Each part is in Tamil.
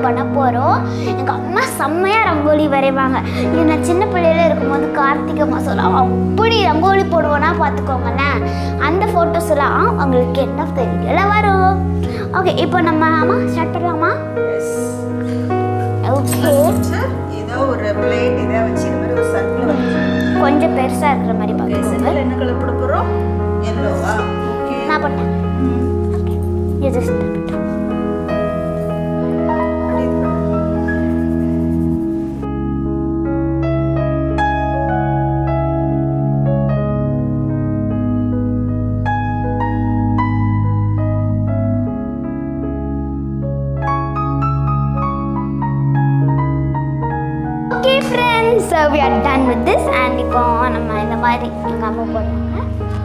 பண்ண போகிறோம் எங்கள் அம்மா செம்மையாக ரங்கோலி வரைவாங்க இது நான் சின்ன பிள்ளையில இருக்கும்போது கார்த்திகை மாதம்லாம் அப்படி ரங்கோலி போடுவோன்னா பார்த்துக்கோங்களேன் அந்த ஃபோட்டோஸ் எல்லாம் உங்களுக்கு என்ன தெரியல வரும் ஓகே இப்போ நம்ம அம்மா ஸ்டார்ட் பண்ணலாமா ஓகே சார் ஏதோ ஒரு பிளேட் இதை வச்சு இந்த மாதிரி ஒரு சர்க்கிள் வச்சு கொஞ்சம் பெருசாக இருக்கிற மாதிரி பார்த்துக்கோங்க சென்டர்ல என்ன கலர் போட போறோம் எல்லோவா ஓகே நான் பண்ணேன் ஓகே இது just okay friends we are done with this and இப்போ நம்ம இந்த மாதிரி எங்கள் அம்மா போடுவாங்க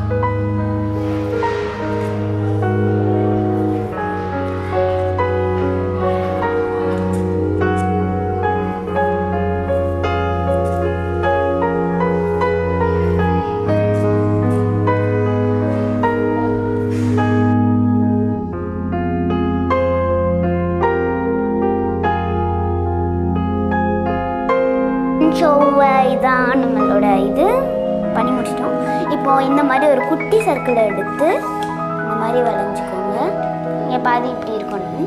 ஸோ இதான் நம்மளோட இது பண்ணி முடிச்சிட்டோம் இப்போ இந்த மாதிரி ஒரு குட்டி சர்க்கிளை எடுத்து இந்த மாதிரி வளைஞ்சிக்கோங்க இங்கே பாதி இப்படி இருக்கணும்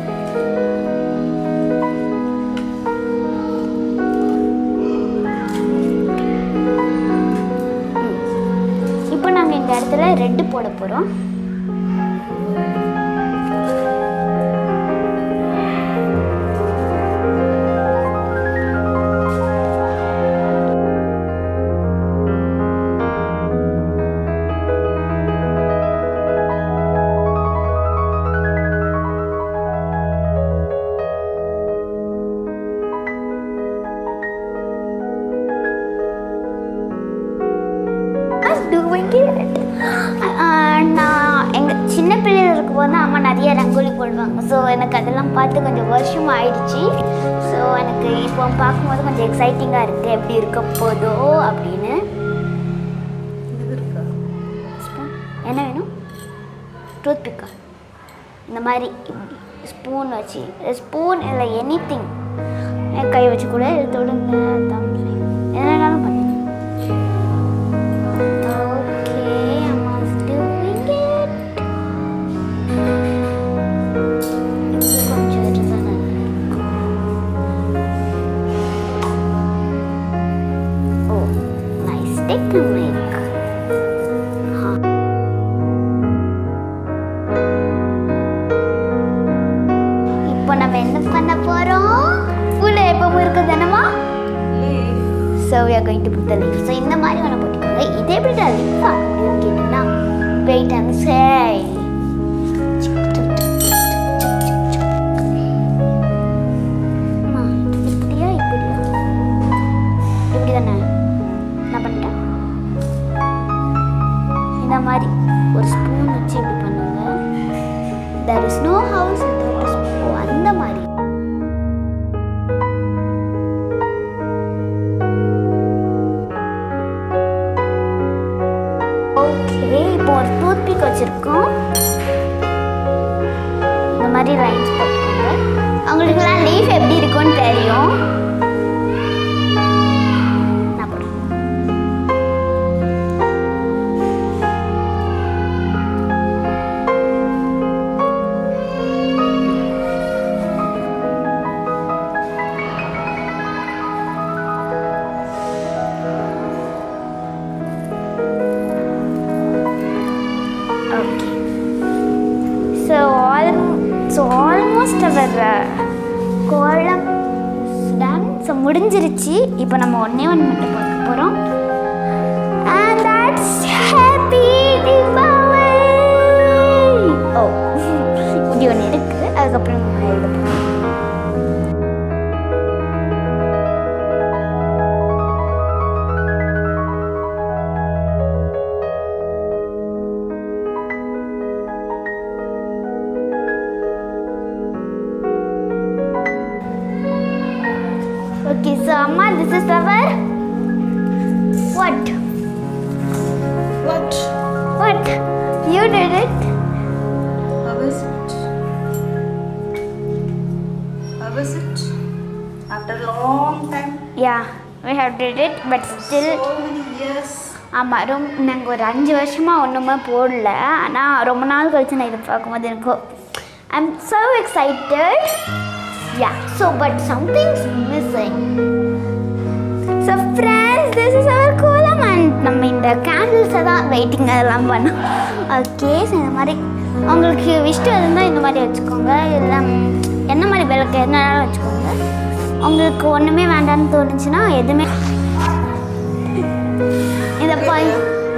இப்போ நாங்கள் இந்த இடத்துல ரெட்டு போட போகிறோம் doing it. ஆஹ் நான் எங்கள் சின்ன பிள்ளைகள் இருக்கும்போது தான் அம்மா நிறைய ரங்கோலி போடுவாங்க ஸோ எனக்கு அதெல்லாம் பார்த்து கொஞ்சம் வருஷம் ஆயிடுச்சு ஸோ எனக்கு இப்போ பார்க்கும்போது கொஞ்சம் எக்ஸைட்டிங்காக இருக்குது எப்படி இருக்க போதோ அப்படின்னு இது இருக்கா ஸ்பூன் என்ன வேணும் டூத் பிக்கா இந்த மாதிரி ஸ்பூன் வச்சு ஸ்பூன் இல்லை எனி திங் கை வச்சு கூட இது தொடுங்க தம் என்னென்னாலும் பண்ணுங்க Okay, Emma's doing it. இது கொஞ்சம் இருந்தா நல்லா இருக்கும். Oh, nice technique. Huh. இப்போ நம்ம என்ன பண்ண போறோம் பூல எப்பவும் இருக்குது என்னமா so we are going to put the leaf so இந்த மாதிரி ஒன்று போட்டுக்கோங்க இதே எப்படி நான் லீஃப் ஆக முடியும்னு கேட்டிங்கன்னா வெயிட் அண்ட் சே இப்படியா இப்படியா இப்படி தானே நான் பண்ணிட்டேன் இந்த மாதிரி ஒரு ஸ்பூன் வச்சு இப்படி பண்ணுங்க there is no house without a spoon அந்த மாதிரி ஓகே இப்போ ஒரு டூத் பிக் வச்சுருக்கோம் இந்த மாதிரி லைன்ஸ் போட்டுக்கோங்க அவங்களுக்குலாம் லீஃப் எப்படி இருக்கும்னு தெரியும் நான் போடுறேன். Okay so all so almost our kolam done so முடிஞ்சிருச்சு இப்போ நம்ம ஒன்றே ஒன்று மட்டும் பார்க்க போகிறோம் அண்ட் தட்ஸ் ஹாப்பி தீபாவளி ஓ இப்படி ஒன்று இருக்குது அதுக்கப்புறம் நம்ம எழுத போகிறோம் Okay, so Amma, this is our what? What? What? You did it. How is it? How was it? After a long time, yeah we have did it but still so many years. ஆமாம் ரொம்ப நாங்கள் ஒரு அஞ்சு வருஷமாக ஒன்றுமே போடல ஆனால் ரொம்ப நாள் கழிச்சு நான் இதை பார்க்கும்போது எனக்கு I am so excited yeah so but something's missing so friends this is our kolam and நம்ம இந்த கேண்டில்ஸை தான் வெயிட்டிங் அதெல்லாம் பண்ணோம் ஓகே ஸோ இந்த மாதிரி உங்களுக்கு இஷ்டம் இருந்தால் இந்த மாதிரி வச்சுக்கோங்க இல்லை ம், என்ன மாதிரி விளக்கு எதுனாலும் வச்சுக்கோங்க உங்களுக்கு ஒன்றுமே வேண்டாம்னு தோணுச்சுன்னா எதுவுமே இதை போய்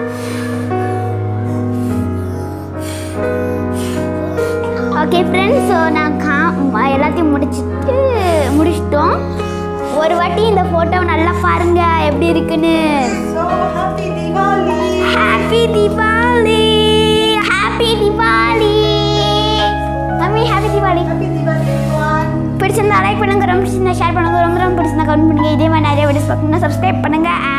ஓகே ஃப்ரெண்ட்ஸ் ஸோ நான் கா ம- எல்லாத்தையும் முடிச்சிட்டு முடிச்சிட்டோம் ஒரு வாட்டி இந்த ஃபோட்டோ நல்லா பாருங்க எப்படி இருக்குன்னு So happy Diwali! Happy Deepavali happy Deepavali mummy happy Deepavali Happy Diwali, everyone! பிடிச்சிருந்தா லைக் பண்ணுங்க ரொம்ப பிடிச்சிருந்தா ஷேர் பண்ணுங்க ரொம்ப ரொம்ப பிடிச்சிருந்தா கமெண்ட் பண்ணுங்க இதே மாதிரி நிறைய வீடியோஸ் பார்க்கணும்னா சப்ஸ்கிரைப் பண்ணுங்க